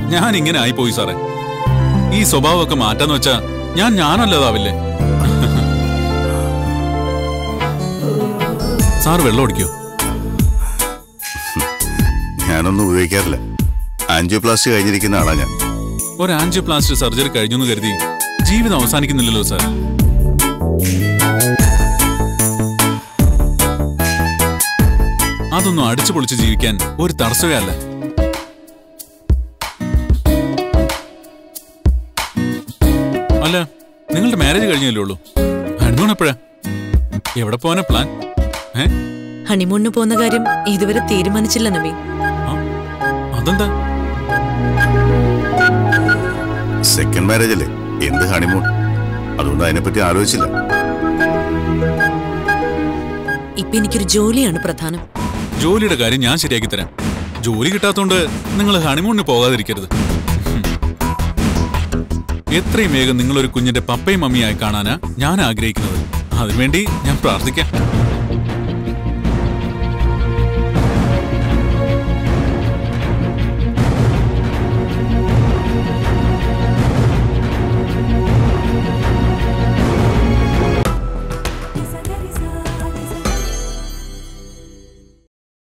ഞാൻ ഇങ്ങനെ ആയിപ്പോയി സാറേ ഈ സ്വഭാവമൊക്കെ മാറ്റാന്ന് വെച്ചാ ഞാൻ ഞാനല്ലതാവില്ലേ സാർ വെള്ളം ഒടിക്കോ ഞാനൊന്നും ഉപയോഗിക്കാറില്ല ആൻജിയോപ്ലാസ്റ്റി കഴിഞ്ഞിരിക്കുന്ന ആളാ ഞാൻ ഒരു ആൻജിയോപ്ലാസ്റ്റി സർജറി കഴിഞ്ഞു എന്ന് കരുതി ജീവിതം അവസാനിക്കുന്നില്ലല്ലോ സാർ അതൊന്നും അടിച്ചു പൊളിച്ച് ജീവിക്കാൻ ഒരു തടസ്സമേ അല്ല അല്ല നിങ്ങളുടെ മാരേജ് കഴിഞ്ഞല്ലേ ഉള്ളൂ ഹണിമൂൺ എപ്പോഴാ എവിടെ പോകാനാ പ്ലാൻ ഏ ഹണിമൂണിന് പോകുന്ന കാര്യം ഇതുവരെ തീരുമാനിച്ചില്ല നവീൻ ആ, അതെന്താ സെക്കൻഡ് മാരേജ് അല്ലേ എന്ത് ഹണിമൂൺ അതുകൊണ്ട് അതിനെപ്പറ്റി ആലോചിച്ചില്ല ഇപ്പൊ എനിക്കൊരു ജോലിയാണ് പ്രധാനം ജോലിയുടെ കാര്യം ഞാൻ ശരിയാക്കി തരാം ജോലി കിട്ടാത്തോണ്ട് നിങ്ങൾ ഹണിമൂണിന് പോകാതിരിക്കരുത് ഉം. എത്രയും വേഗം നിങ്ങളൊരു കുഞ്ഞിന്റെ പപ്പയും മമ്മിയായി കാണാനാ ഞാൻ ആഗ്രഹിക്കുന്നത് അതിനുവേണ്ടി ഞാൻ പ്രാർത്ഥിക്കാം